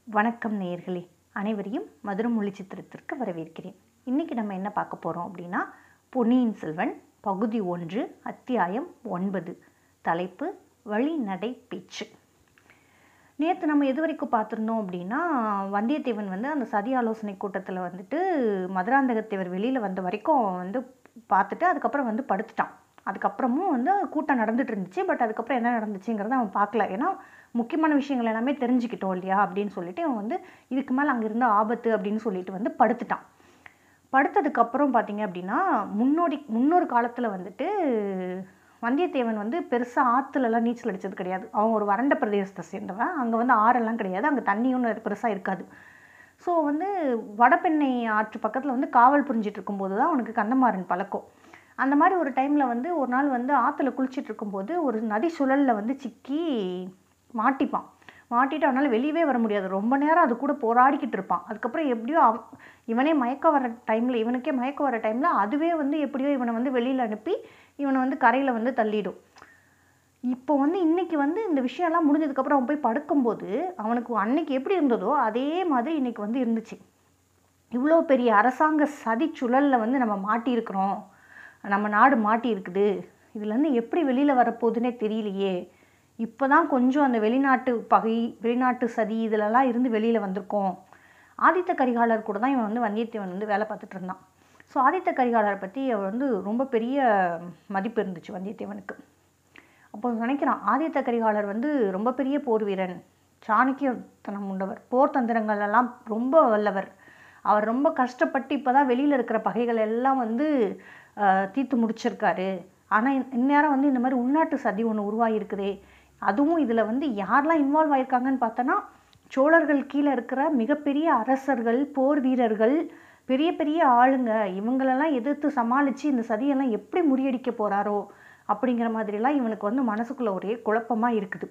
வணக்கம் நேயர்களே அனைவரையும் மதுரை மொழி சித்திரத்திற்கு வரவேற்கிறேன் இன்றைக்கி நம்ம என்ன பார்க்க போகிறோம் அப்படின்னா பொன்னியின் செல்வன் பகுதி ஒன்று அத்தியாயம் ஒன்பது தலைப்பு வழிநடை பேச்சு நேற்று நம்ம எது வரைக்கும் பார்த்துருந்தோம் அப்படின்னா வந்தியத்தேவன் வந்து அந்த சதி ஆலோசனை கூட்டத்தில் வந்துட்டு மதுராந்தகத்தேவர் வெளியில் வந்த வரைக்கும் வந்து பார்த்துட்டு அதுக்கப்புறம் வந்து படுத்துட்டான் அதுக்கப்புறமும் வந்து கூட்டம் நடந்துட்டு இருந்துச்சு பட் அதுக்கப்புறம் என்ன நடந்துச்சுங்கிறத அவன் பார்க்கல ஏன்னா முக்கியமான விஷயங்கள் எல்லாமே தெரிஞ்சுக்கிட்டோம் இல்லையா அப்படின்னு சொல்லிட்டு அவன் வந்து இதுக்கு மேலே அங்கே இருந்த ஆபத்து அப்படின்னு சொல்லிட்டு வந்து படுத்துட்டான் படுத்ததுக்கப்புறம் பார்த்தீங்க அப்படின்னா முன்னோடி முன்னொரு காலத்தில் வந்துட்டு வந்தியத்தேவன் வந்து பெருசாக ஆற்றுலலாம் நீச்சல் அடித்தது கிடையாது அவன் ஒரு வறண்ட பிரதேசத்தை சேர்ந்தவன் அங்கே வந்து ஆறெல்லாம் கிடையாது அங்கே தண்ணியும் பெருசாக இருக்காது ஸோ வந்து வடபெண்ணை ஆற்று பக்கத்தில் வந்து காவல் புரிஞ்சிட்டு இருக்கும்போது தான் அவனுக்கு கந்தமாறன் பழக்கம் அந்த மாதிரி ஒரு டைமில் வந்து ஒரு நாள் வந்து ஆற்றுல குளிச்சிட்டு இருக்கும்போது ஒரு நதி சுழலில் வந்து சிக்கி மாட்டிப்பான் மாட்டிட்டு அவனால் வெளியவே வர முடியாது ரொம்ப நேரம் அது கூட போராடிக்கிட்டு இருப்பான் அதுக்கப்புறம் எப்படியோ அவ இவனே மயக்க வர டைமில் இவனுக்கே மயக்க வர டைமில் அதுவே வந்து எப்படியோ இவனை வந்து வெளியில் அனுப்பி இவனை வந்து கரையில் வந்து தள்ளிடும் இப்போ வந்து இன்னைக்கு வந்து இந்த விஷயம்லாம் முடிஞ்சதுக்கப்புறம் அவன் போய் படுக்கும்போது அவனுக்கு அன்னைக்கு எப்படி இருந்ததோ அதே மாதிரி இன்னைக்கு வந்து இருந்துச்சு இவ்வளோ பெரிய அரசாங்க சதி சுழலில் வந்து நம்ம மாட்டியிருக்கிறோம் நம்ம நாடு மாட்டி இருக்குது இதுலேருந்து எப்படி வெளியில் வரப்போகுதுன்னே தெரியலையே இப்போ தான் கொஞ்சம் அந்த வெளிநாட்டு பகை வெளிநாட்டு சதி இதிலெல்லாம் இருந்து வெளியில் வந்திருக்கோம் ஆதித்த கரிகாலர் கூட தான் இவன் வந்து வந்தியத்தேவன் வந்து வேலை பார்த்துட்டு இருந்தான் ஸோ ஆதித்த கரிகாலரை பற்றி அவர் வந்து ரொம்ப பெரிய மதிப்பு இருந்துச்சு வந்தியத்தேவனுக்கு அப்போ நினைக்கிறான் ஆதித்த கரிகாலர் வந்து ரொம்ப பெரிய போர் வீரன் சாணக்கியத்தனம் உண்டவர் போர் தந்திரங்கள் எல்லாம் ரொம்ப வல்லவர் அவர் ரொம்ப கஷ்டப்பட்டு இப்போ தான் வெளியில் இருக்கிற பகைகள் எல்லாம் வந்து தீர்த்து முடிச்சிருக்காரு ஆனால் இந்நேரம் வந்து இந்த மாதிரி உள்நாட்டு சதி ஒன்று உருவாகிருக்குதே அதுவும் இதில் வந்து யாரெல்லாம் இன்வால்வ் ஆயிருக்காங்கன்னு பார்த்தோன்னா சோழர்கள் கீழே இருக்கிற மிகப்பெரிய அரசர்கள் போர் வீரர்கள் பெரிய பெரிய ஆளுங்க இவங்களெல்லாம் எதிர்த்து சமாளித்து இந்த சதியெல்லாம் எப்படி முறியடிக்க போகிறாரோ அப்படிங்கிற மாதிரிலாம் இவனுக்கு வந்து மனசுக்குள்ளே ஒரே குழப்பமாக இருக்குது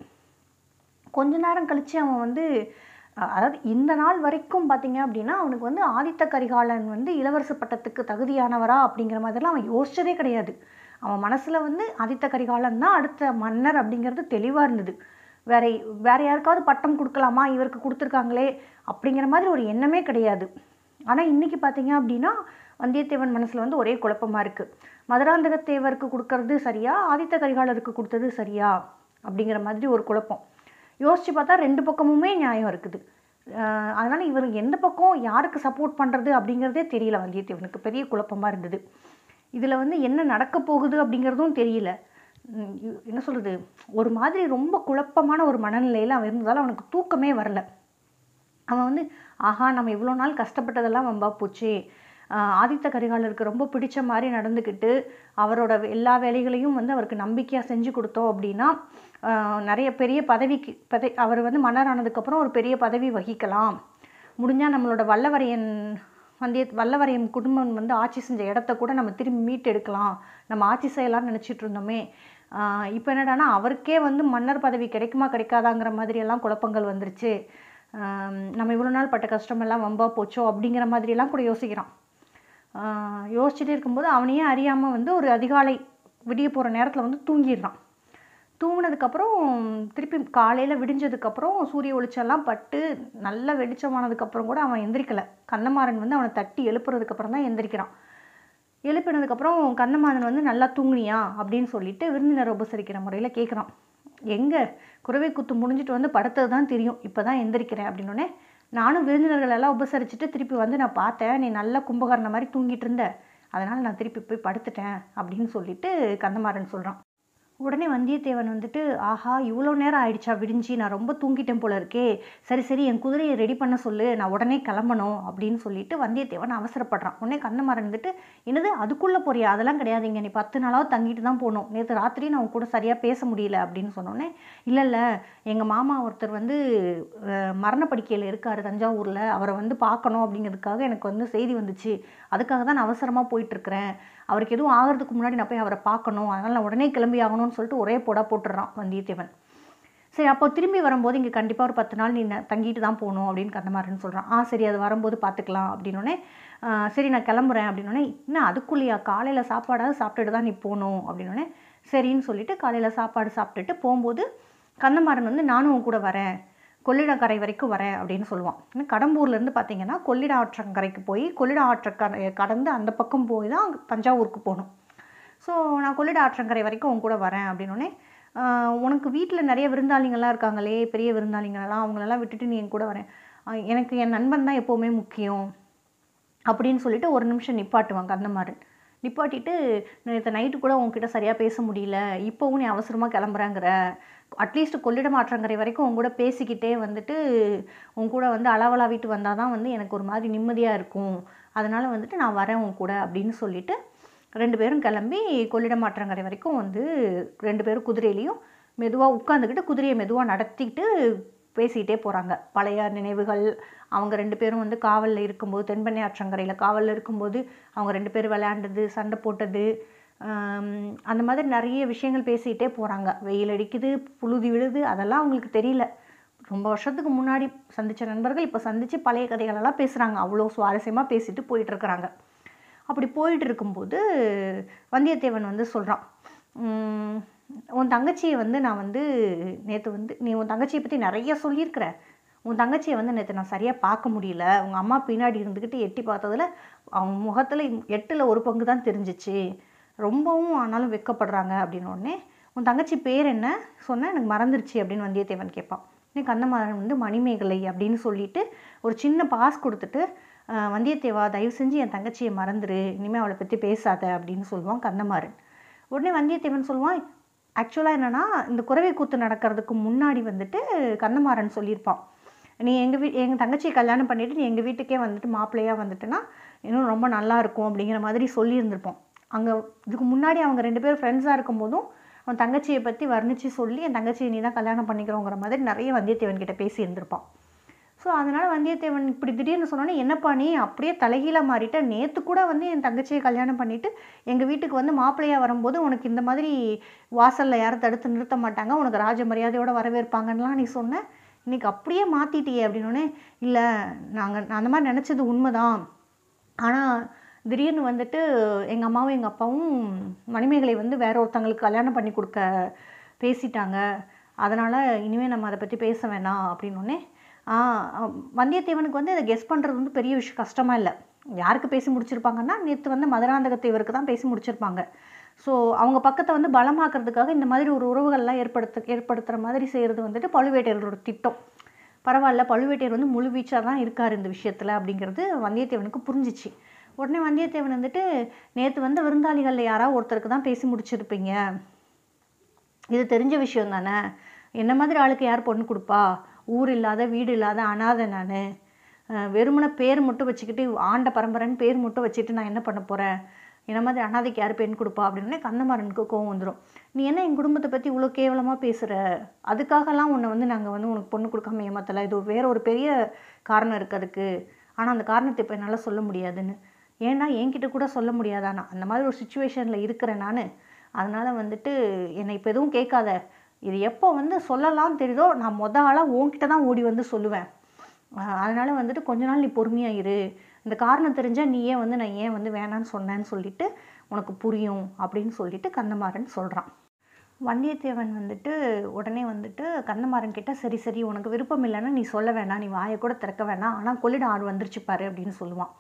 கொஞ்ச நேரம் கழித்து அவன் வந்து அதாவது இந்த நாள் வரைக்கும் பார்த்தீங்க அப்படின்னா அவனுக்கு வந்து ஆதித்த கரிகாலன் வந்து இளவரசு பட்டத்துக்கு தகுதியானவரா அப்படிங்கிற மாதிரிலாம் அவன் யோசிச்சதே கிடையாது அவன் மனசில் வந்து ஆதித்த கரிகாலன் தான் அடுத்த மன்னர் அப்படிங்கிறது தெளிவாக இருந்தது வேற வேற யாருக்காவது பட்டம் கொடுக்கலாமா இவருக்கு கொடுத்துருக்காங்களே அப்படிங்கிற மாதிரி ஒரு எண்ணமே கிடையாது ஆனால் இன்னைக்கு பார்த்தீங்க அப்படின்னா வந்தியத்தேவன் மனசில் வந்து ஒரே குழப்பமாக இருக்குது மதுராந்தகத்தேவருக்கு கொடுக்கறது சரியா ஆதித்த கரிகாலருக்கு கொடுத்தது சரியா அப்படிங்கிற மாதிரி ஒரு குழப்பம் யோசித்து பார்த்தா ரெண்டு பக்கமுமே நியாயம் இருக்குது அதனால் இவருக்கு எந்த பக்கம் யாருக்கு சப்போர்ட் பண்ணுறது அப்படிங்கிறதே தெரியல வந்தியத்தேவனுக்கு பெரிய குழப்பமாக இருந்தது இதில் வந்து என்ன நடக்க போகுது அப்படிங்கிறதும் தெரியல என்ன சொல்கிறது ஒரு மாதிரி ரொம்ப குழப்பமான ஒரு மனநிலையில் அவன் இருந்ததால் அவனுக்கு தூக்கமே வரல அவன் வந்து ஆஹா நம்ம இவ்வளோ நாள் கஷ்டப்பட்டதெல்லாம் வம்பா போச்சு ஆதித்த கரிகாலருக்கு ரொம்ப பிடிச்ச மாதிரி நடந்துக்கிட்டு அவரோட எல்லா வேலைகளையும் வந்து அவருக்கு நம்பிக்கையாக செஞ்சு கொடுத்தோம் அப்படின்னா நிறைய பெரிய பதவிக்கு பதவி அவர் வந்து மன்னர் ஆனதுக்கப்புறம் ஒரு பெரிய பதவி வகிக்கலாம் முடிஞ்சால் நம்மளோட வல்லவரையன் வந்திய வல்லவரையன் குடும்பம் வந்து ஆட்சி செஞ்ச இடத்த கூட நம்ம திரும்பி மீட்டு எடுக்கலாம் நம்ம ஆட்சி செய்யலாம்னு நினச்சிட்டு இருந்தோமே இப்போ என்னடானா அவருக்கே வந்து மன்னர் பதவி கிடைக்குமா கிடைக்காதாங்கிற மாதிரியெல்லாம் குழப்பங்கள் வந்துருச்சு நம்ம இவ்வளோ நாள் பட்ட கஷ்டமெல்லாம் வம்பா போச்சோ அப்படிங்கிற மாதிரியெல்லாம் கூட யோசிக்கிறான் யோசிச்சுட்டே இருக்கும்போது அவனையே அறியாமல் வந்து ஒரு அதிகாலை விடிய போகிற நேரத்தில் வந்து தூங்கிடுறான் தூங்கினதுக்கப்புறம் திருப்பி காலையில் விடிஞ்சதுக்கப்புறம் சூரிய வெளிச்சம்லாம் பட்டு நல்ல வெளிச்சமானதுக்கப்புறம் கூட அவன் எந்திரிக்கலை கண்ணமாறன் வந்து அவனை தட்டி எழுப்புறதுக்கப்புறம் தான் எந்திரிக்கிறான் எழுப்பினதுக்கப்புறம் கண்ணமாறன் வந்து நல்லா தூங்குனியா அப்படின்னு சொல்லிட்டு விருந்தினர் உபசரிக்கிற முறையில் கேட்குறான் எங்கே குறவை குத்து முடிஞ்சிட்டு வந்து படுத்தது தான் தெரியும் இப்போ தான் எந்திரிக்கிறேன் அப்படின்னோடனே நானும் விருந்தினர்கள் எல்லாம் உபசரிச்சுட்டு திருப்பி வந்து நான் பார்த்தேன் நீ நல்லா கும்பகரண மாதிரி தூங்கிட்டு இருந்த அதனால் நான் திருப்பி போய் படுத்துட்டேன் அப்படின்னு சொல்லிட்டு கந்தமாறன் சொல்கிறான் உடனே வந்தியத்தேவன் வந்துட்டு ஆஹா இவ்வளோ நேரம் ஆயிடுச்சா விடிஞ்சி நான் ரொம்ப தூங்கிட்டேன் போல இருக்கே சரி சரி என் குதிரையை ரெடி பண்ண சொல்லு நான் உடனே கிளம்பணும் அப்படின்னு சொல்லிட்டு வந்தியத்தேவன் அவசரப்படுறான் உடனே கண்ணமாறன் வந்துட்டு என்னது அதுக்குள்ளே போறியா அதெல்லாம் கிடையாதுங்க நீ பத்து நாளாவது தங்கிட்டு தான் போகணும் நேற்று ராத்திரி நான் கூட சரியாக பேச முடியல அப்படின்னு சொன்னோன்னே இல்லை இல்லை எங்கள் மாமா ஒருத்தர் வந்து மரணப்படுக்கையில் இருக்கார் தஞ்சாவூரில் அவரை வந்து பார்க்கணும் அப்படிங்கிறதுக்காக எனக்கு வந்து செய்தி வந்துச்சு அதுக்காக தான் நான் அவசரமாக போயிட்டுருக்கிறேன் அவருக்கு எதுவும் ஆகிறதுக்கு முன்னாடி நான் போய் அவரை பார்க்கணும் அதனால் நான் உடனே கிளம்பி ஆகணும்னு சொல்லிட்டு ஒரே போடா போட்டுடுறான் வந்தியத்தேவன் சரி அப்போ திரும்பி வரும்போது இங்கே கண்டிப்பாக ஒரு பத்து நாள் நீ தங்கிட்டு தான் போகணும் அப்படின்னு கண்ணமாறன் சொல்கிறான் ஆ சரி அது வரும்போது பார்த்துக்கலாம் அப்படின்னோடனே சரி நான் கிளம்புறேன் அப்படின்னோடனே இன்னும் அதுக்குள்ளேயா காலையில் சாப்பாடாவது சாப்பிட்டுட்டு தான் நீ போகணும் அப்படின்னோடனே சரின்னு சொல்லிட்டு காலையில் சாப்பாடு சாப்பிட்டுட்டு போகும்போது கண்ணமாறன் வந்து நானும் உன் கூட வரேன் கொள்ளிடக்கரை வரைக்கும் வரேன் அப்படின்னு சொல்லுவான் இன்னும் கடம்பூர்லேருந்து பார்த்தீங்கன்னா கொள்ளிட ஆற்றங்கரைக்கு போய் கொள்ளிட ஆற்றக்கரை கடந்து அந்த பக்கம் போய் தான் தஞ்சாவூருக்கு போகணும் ஸோ நான் கொள்ளிட ஆற்றங்கரை வரைக்கும் உன் கூட வரேன் அப்படின்னோடனே உனக்கு வீட்டில் நிறைய விருந்தாளிங்கள்லாம் இருக்காங்களே பெரிய விருந்தாளிங்களெல்லாம் அவங்களெல்லாம் விட்டுட்டு நீ என் கூட வரேன் ஆஹ் எனக்கு என் நண்பன் தான் எப்போவுமே முக்கியம் அப்படின்னு சொல்லிட்டு ஒரு நிமிஷம் நிப்பாட்டுவாங்க அந்த மாதிரி நிப்பாட்டிட்டு நேற்று நைட்டு கூட உன்கிட்ட சரியாக பேச முடியல இப்போவும் நீ அவசரமாக கிளம்புறேங்கிற அட்லீஸ்ட் கொள்ளிடம் ஆற்றங்கரை வரைக்கும் உன் கூட பேசிக்கிட்டே வந்துட்டு உன் கூட வந்து அளவலாவிட்டு வந்தால் தான் வந்து எனக்கு ஒரு மாதிரி நிம்மதியாக இருக்கும் அதனால் வந்துட்டு நான் வரேன் உன் கூட அப்படின்னு சொல்லிட்டு ரெண்டு பேரும் கிளம்பி கொள்ளிடம் ஆற்றங்கரை வரைக்கும் வந்து ரெண்டு பேரும் குதிரையிலையும் மெதுவாக உட்காந்துக்கிட்டு குதிரையை மெதுவாக நடத்திக்கிட்டு பேசிக்கிட்டே போகிறாங்க பழைய நினைவுகள் அவங்க ரெண்டு பேரும் வந்து காவலில் இருக்கும்போது தென்பெண்ணை ஆற்றங்கரையில் காவலில் இருக்கும்போது அவங்க ரெண்டு பேரும் விளையாண்டது சண்டை போட்டது ஆம், அந்த மாதிரி நிறைய விஷயங்கள் பேசிக்கிட்டே போகிறாங்க வெயில் அடிக்குது புழுதி விழுது அதெல்லாம் அவங்களுக்கு தெரியல ரொம்ப வருஷத்துக்கு முன்னாடி சந்தித்த நண்பர்கள் இப்போ சந்தித்து பழைய கதைகளெல்லாம் பேசுகிறாங்க அவ்வளோ சுவாரஸ்யமாக பேசிட்டு போயிட்டு இருக்கிறாங்க அப்படி போயிட்டு இருக்கும்போது வந்தியத்தேவன் வந்து சொல்கிறான் உன் தங்கச்சியை வந்து நான் வந்து நேற்று வந்து நீ உன் தங்கச்சியை பற்றி நிறைய சொல்லியிருக்கிற உன் தங்கச்சியை வந்து நேற்று நான் சரியாக பார்க்க முடியல உங்கள் அம்மா பின்னாடி இருந்துக்கிட்டு எட்டி பார்த்ததுல அவங்க முகத்தில் எட்டில் ஒரு பங்கு தான் தெரிஞ்சிச்சு ரொம்பவும் ஆனாலும் வெக்கப்படுறாங்க அப்படின்னு உடனே உன் தங்கச்சி பேர் என்ன சொன்னேன் எனக்கு மறந்துருச்சு அப்படின்னு வந்தியத்தேவன் கேட்பான் நீ கண்ணமாறன் வந்து மணிமேகலை அப்படின்னு சொல்லிட்டு ஒரு சின்ன பாஸ் கொடுத்துட்டு "அஹ், வந்தியத்தேவா தயவு செஞ்சு என் தங்கச்சியை மறந்துரு இனிமேல் அவளை பற்றி பேசாத அப்படின்னு சொல்லுவான் கண்ணமாறன் உடனே வந்தியத்தேவன் சொல்லுவான் ஆக்சுவலாக என்னென்னா இந்த குறவை கூத்து நடக்கிறதுக்கு முன்னாடி வந்துட்டு கண்ணமாறன் சொல்லியிருப்பான் நீ எங்கள் வீ எங்கள் தங்கச்சியை கல்யாணம் பண்ணிவிட்டு நீ எங்கள் வீட்டுக்கே வந்துட்டு மாப்பிள்ளையாக வந்துட்டுனா இன்னும் ரொம்ப நல்லா இருக்கும் அப்படிங்கிற மாதிரி சொல்லியிருந்திருப்போம் அங்கே இதுக்கு முன்னாடி அவங்க ரெண்டு பேரும் ஃப்ரெண்ட்ஸாக இருக்கும்போதும் அவன் தங்கச்சியை பற்றி வர்ணித்து சொல்லி என் தங்கச்சியை நீ தான் கல்யாணம் பண்ணிக்கிறோங்கிற மாதிரி நிறைய வந்தியத்தேவன் கிட்ட பேசி இருந்திருப்பான் ஸோ அதனால் வந்தியத்தேவன் இப்படி திடீர்னு சொன்னோன்னே என்னப்பா நீ அப்படியே தலைகீழாக மாறிட்ட நேற்று கூட வந்து என் தங்கச்சியை கல்யாணம் பண்ணிவிட்டு எங்கள் வீட்டுக்கு வந்து மாப்பிள்ளையாக வரும்போது உனக்கு இந்த மாதிரி வாசலில் யாரும் தடுத்து நிறுத்த மாட்டாங்க உனக்கு ராஜ மரியாதையோட வரவேற்பாங்கன்னுலாம் நீ சொன்ன இன்னைக்கு அப்படியே மாற்றிட்டியே அப்படின்னோடனே இல்லை நாங்கள் நான் அந்த மாதிரி நினச்சது உண்மைதான் ஆனால் திடீர்னு வந்துட்டு எங்கள் அம்மாவும் எங்கள் அப்பாவும் மணிமேகலை வந்து வேற ஒருத்தங்களுக்கு கல்யாணம் பண்ணி கொடுக்க பேசிட்டாங்க அதனால் இனிமேல் நம்ம அதை பற்றி பேச வேணாம் அப்படின்னோடனே வந்தியத்தேவனுக்கு வந்து அதை கெஸ் பண்ணுறது வந்து பெரிய விஷயம் கஷ்டமாக இல்லை யாருக்கு பேசி முடிச்சிருப்பாங்கன்னா நேற்று வந்து மதுராந்தகத்தேவருக்கு தான் பேசி முடிச்சிருப்பாங்க ஸோ அவங்க பக்கத்தை வந்து பலமாக்குறதுக்காக இந்த மாதிரி ஒரு உறவுகள்லாம் ஏற்படுத்த ஏற்படுத்துகிற மாதிரி செய்கிறது வந்துட்டு பழுவேட்டையர்களோட திட்டம் பரவாயில்ல பழுவேட்டையர் வந்து முழு வீச்சாக தான் இருக்கார் இந்த விஷயத்தில் அப்படிங்கிறது வந்தியத்தேவனுக்கு புரிஞ்சிச்சு உடனே வந்தியத்தேவன் வந்துட்டு நேற்று வந்து விருந்தாளிகளில் யாராவது ஒருத்தருக்கு தான் பேசி முடிச்சிருப்பீங்க இது தெரிஞ்ச விஷயம் தானே என்ன மாதிரி ஆளுக்கு யார் பொண்ணு கொடுப்பா ஊர் இல்லாத வீடு இல்லாத அனாதை நான் வெறுமனை பேர் மட்டும் வச்சுக்கிட்டு ஆண்ட பரம்பரைன்னு பேர் மட்டும் வச்சுட்டு நான் என்ன பண்ண போகிறேன் என்ன மாதிரி அனாதைக்கு யார் பெண் கொடுப்பா அப்படின்னு கந்தமாறனுக்கு கோவம் வந்துடும் நீ என்ன என் குடும்பத்தை பற்றி இவ்வளோ கேவலமாக பேசுகிற அதுக்காகலாம் உன்னை வந்து நாங்கள் வந்து உனக்கு பொண்ணு கொடுக்காம ஏமாத்தலை இது வேற ஒரு பெரிய காரணம் இருக்குது அதுக்கு ஆனால் அந்த காரணத்தை இப்போ என்னால் சொல்ல முடியாதுன்னு ஏன்னா என்கிட்ட கூட சொல்ல முடியாதா நான் அந்த மாதிரி ஒரு சுச்சுவேஷனில் இருக்கிறேன் நான் அதனால் வந்துட்டு என்னை இப்போ எதுவும் கேட்காத இது எப்போ வந்து சொல்லலாம் தெரியுதோ நான் மொத ஆளாக உன்கிட்ட தான் ஓடி வந்து சொல்லுவேன் அஹ் அதனால வந்துட்டு கொஞ்ச நாள் நீ பொறுமையா இரு இந்த காரணம் தெரிஞ்சால் நீ ஏன் வந்து நான் ஏன் வந்து வேணான்னு சொன்னேன்னு சொல்லிட்டு உனக்கு புரியும் அப்படின்னு சொல்லிட்டு கந்தமாறன் சொல்கிறான் வந்தியத்தேவன் வந்துட்டு உடனே வந்துட்டு கந்தமாறன் கிட்ட சரி சரி உனக்கு விருப்பம் இல்லைன்னா நீ சொல்ல வேணாம் நீ வாயை கூட திறக்க வேணாம் ஆனால் கொள்ளிட ஆறு வந்துருச்சு பாரு அப்படின்னு சொல்லுவான்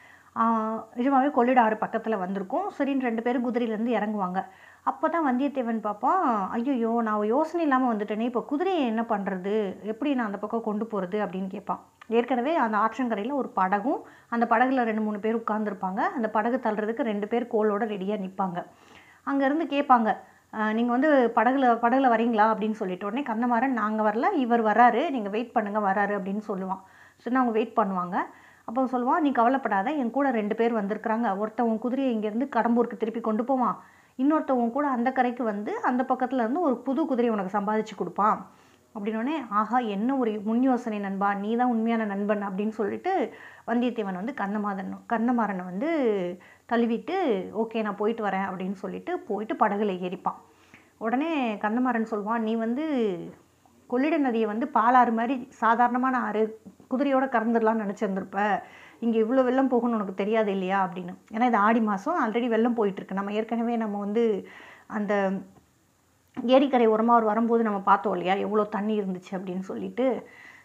ஆஹ் நிஜமாவே கொள்ளிட ஆறு பக்கத்தில் வந்திருக்கும் சரின்னு ரெண்டு பேரும் குதிரையிலேருந்து இறங்குவாங்க அப்போ தான் வந்தியத்தேவன் பார்ப்பான் ஐயோ நான் யோசனை இல்லாமல் வந்துட்டேனே இப்போ குதிரையை என்ன பண்ணுறது எப்படி நான் அந்த பக்கம் கொண்டு போகிறது அப்படின்னு கேட்பான் ஏற்கனவே அந்த ஆற்றங்கரையில் ஒரு படகும் அந்த படகுல ரெண்டு மூணு பேர் உட்காந்துருப்பாங்க அந்த படகு தள்ளுறதுக்கு ரெண்டு பேர் கோலோட ரெடியாக நிற்பாங்க அங்கேருந்து கேட்பாங்க நீங்கள் வந்து படகுல படகுல வரீங்களா அப்படின்னு சொல்லிட்டு உடனே கந்தமாறன் நாங்கள் வரல இவர் வராரு நீங்கள் வெயிட் பண்ணுங்கள் வராரு அப்படின்னு சொல்லுவான் சரி அவங்க வெயிட் பண்ணுவாங்க அப்போ சொல்லுவான் நீ கவலைப்படாத என் கூட ரெண்டு பேர் வந்திருக்கிறாங்க ஒருத்தன் உன் குதிரையை இங்கேருந்து கடம்பூருக்கு திருப்பி கொண்டு போவான் இன்னொருத்தன் உன் கூட அந்த கரைக்கு வந்து அந்த பக்கத்துல இருந்து ஒரு புது குதிரையை உனக்கு சம்பாதிச்சு கொடுப்பான் அப்படின்னோடனே ஆஹா என்ன ஒரு முன் யோசனை நண்பா நீ தான் உண்மையான நண்பன் அப்படின்னு சொல்லிட்டு வந்தியத்தேவன் வந்து கண்ணமாதன் கண்ணமாறனை வந்து தழுவிட்டு ஓகே நான் போயிட்டு வரேன் அப்படின்னு சொல்லிட்டு போயிட்டு படகுல ஏறிப்பான் உடனே கண்ணமாறன் சொல்லுவான் நீ வந்து கொள்ளிட நதியை வந்து பாலாறு மாதிரி சாதாரணமான ஆறு குதிரையோட கறந்துடலாம்னு நினச்சிருந்துருப்ப இங்கே இவ்வளோ வெள்ளம் போகும்னு உனக்கு தெரியாது இல்லையா அப்படின்னு ஏன்னா இது ஆடி மாதம் ஆல்ரெடி வெள்ளம் போயிட்டுருக்கு நம்ம ஏற்கனவே நம்ம வந்து அந்த ஏரிக்கரை ஓரமாக அவர் வரும்போது நம்ம பார்த்தோம் இல்லையா எவ்வளோ தண்ணி இருந்துச்சு அப்படின்னு சொல்லிட்டு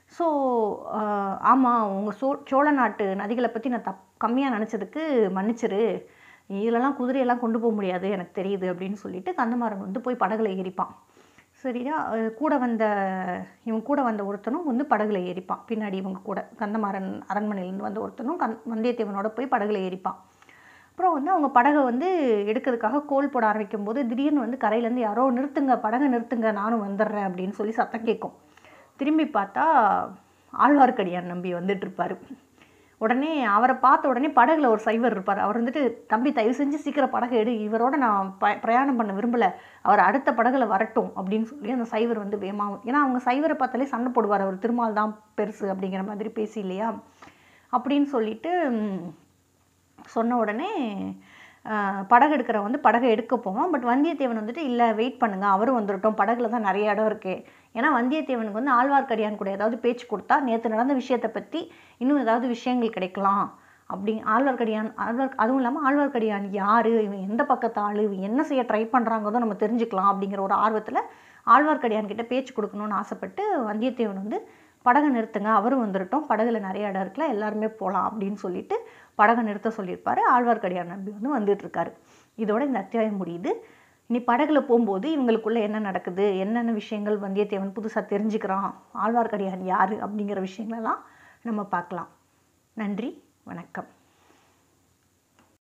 ஸோ ஆமாம் உங்கள் சோ சோழ நாட்டு நதிகளை பற்றி நான் தப் கம்மியாக நினச்சதுக்கு மன்னிச்சிரு இதிலலாம் குதிரையெல்லாம் கொண்டு போக முடியாது எனக்கு தெரியுது அப்படின்னு சொல்லிட்டு கந்தமாறன் வந்து போய் படகுல ஏறிப்பான் சரியா அஹ் கூட வந்த இவன் கூட வந்த ஒருத்தனும் வந்து படகுல ஏறிப்பான் பின்னாடி இவங்க கூட கந்தமாறன் அரண்மனையிலேருந்து வந்த ஒருத்தனும் கந் வந்தியத்தேவனோட போய் படகுல ஏறிப்பான் அப்புறம் வந்து அவங்க படகை வந்து எடுக்கிறதுக்காக கோல் போட ஆரம்பிக்கும் போது திடீர்னு வந்து கரையிலேருந்து யாரோ நிறுத்துங்க படகை நிறுத்துங்க நானும் வந்துடுறேன் அப்படின்னு சொல்லி சத்தம் கேட்கும் திரும்பி பார்த்தா ஆழ்வார்க்கடியான் நம்பி வந்துட்டு இருப்பாரு உடனே அவரை பார்த்த உடனே படகுல ஒரு சைவர் இருப்பார் அவர் வந்துட்டு தம்பி தயவு செஞ்சு சீக்கிரம் படகு எடு இவரோட நான் ப பிரயாணம் பண்ண விரும்பலை அவர் அடுத்த படகுல வரட்டும் அப்படின்னு சொல்லி அந்த சைவர் வந்து வேகமாகும் ஏன்னா அவங்க சைவரை பார்த்தாலே சண்டை போடுவார் அவர் திருமால் தான் பெருசு அப்படிங்கிற மாதிரி பேசி இல்லையா அப்படின்னு சொல்லிட்டு ம், சொன்ன உடனே ஆஹ், படகு எடுக்கிற வந்து படகை எடுக்க போவான் பட் வந்தியத்தேவன் வந்துட்டு இல்லை வெயிட் பண்ணுங்க அவரும் வந்துடட்டும் படகுல தான் நிறைய இடம் இருக்கு ஏன்னா வந்தியத்தேவனுக்கு வந்து ஆழ்வார்க்கடியான் கூட ஏதாவது பேச்சு கொடுத்தா நேற்று நடந்த விஷயத்தை பற்றி இன்னும் ஏதாவது விஷயங்கள் கிடைக்கலாம் அப்படி ஆழ்வார்க்கடியான் ஆழ்வார் அதுவும் இல்லாமல் ஆழ்வார்க்கடியான் யார் இவன் எந்த பக்கத்து ஆள் இவன் என்ன செய்ய ட்ரை பண்ணுறாங்கிறதும் நம்ம தெரிஞ்சுக்கலாம் அப்படிங்கிற ஒரு ஆர்வத்தில் ஆழ்வார்க்கடியான் கிட்ட பேச்சு கொடுக்கணும்னு ஆசைப்பட்டு வந்தியத்தேவன் வந்து படகை நிறுத்துங்க அவரும் வந்துடட்டும் படகுல நிறைய இடம் இருக்குல்ல எல்லாருமே போகலாம் அப்படின்னு சொல்லிட்டு படகை நிறுத்த சொல்லியிருப்பாரு ஆழ்வார்க்கடியான் நம்பி வந்து வந்துட்டு இருக்காரு இதோட இந்த அத்தியாயம் முடியுது இனி படகுல போகும்போது இவங்களுக்குள்ள என்ன நடக்குது என்னென்ன விஷயங்கள் வந்தியத்தேவன் புதுசாக தெரிஞ்சுக்கிறான் ஆழ்வார்க்கடியான் யார் அப்படிங்கிற விஷயங்களெல்லாம் நம்ம பார்க்கலாம் நன்றி வணக்கம்